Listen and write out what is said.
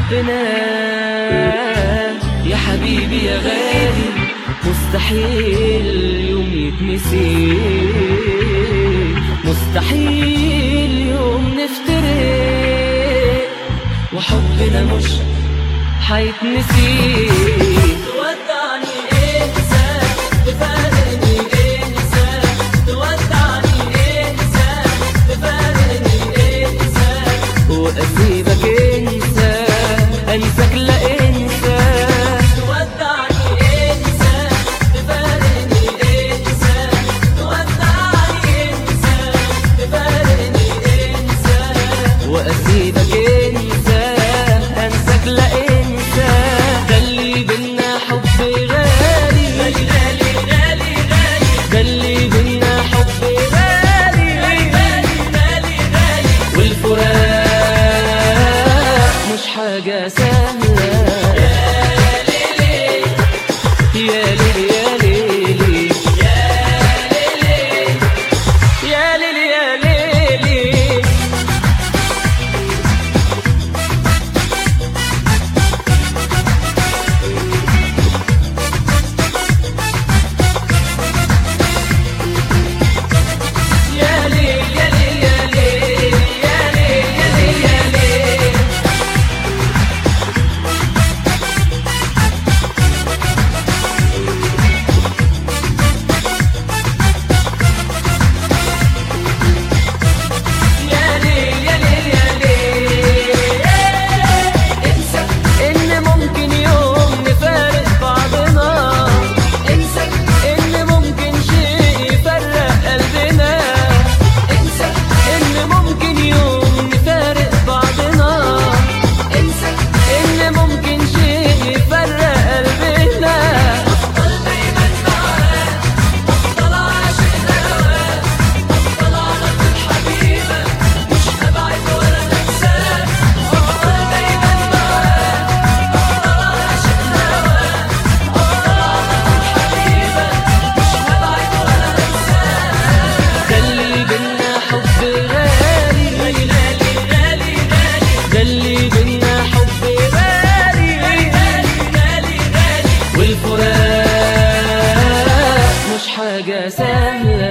حبنا يا حبيبي يا غالي مستحيل يوم يتنسي مستحيل يوم نفترق وحبنا مش حيتنسي تودعني انسى تفارقني انسى تودعني انسى تفارقني انسى واسيبك انسى انساك لا انسى تودعني انسى تفارقني انسى تودعني انسى تفارقني انسى واسيبك انسى انساك لا انسى ده اللي بينا حب غالي غالي غالي غالي ده اللي بينا حب غالي غالي غالي غالي والفراق مش حاجة سهلة يا ليلي يا ليلي يا ليلي يا ليلي يا ليل يا ليل يا ليل يا ليل يا ليل يا ليل يا ليل يا ليل يا ليل انسى ان ممكن يوم نفارق بعضنا انسى ان ممكن شيء يفرق قلبنا انسى ان ممكن يوم نفارق بعضنا انسى ان ممكن شيء يفرق قلبنا افضل دايما معاك افضل عاشق هواك افضل على طول حبيبك مش هبعد ولا هنساك افضل دايما معاك افضل عاشق هواك افضل على طول حبيبك مش هبعد ولا هنساك ده اللي بينا حب غالي غالي غالي غالي غالي ده اللي بينا حب غالي غالي غالي غالي والفراق مش حاجة سهلة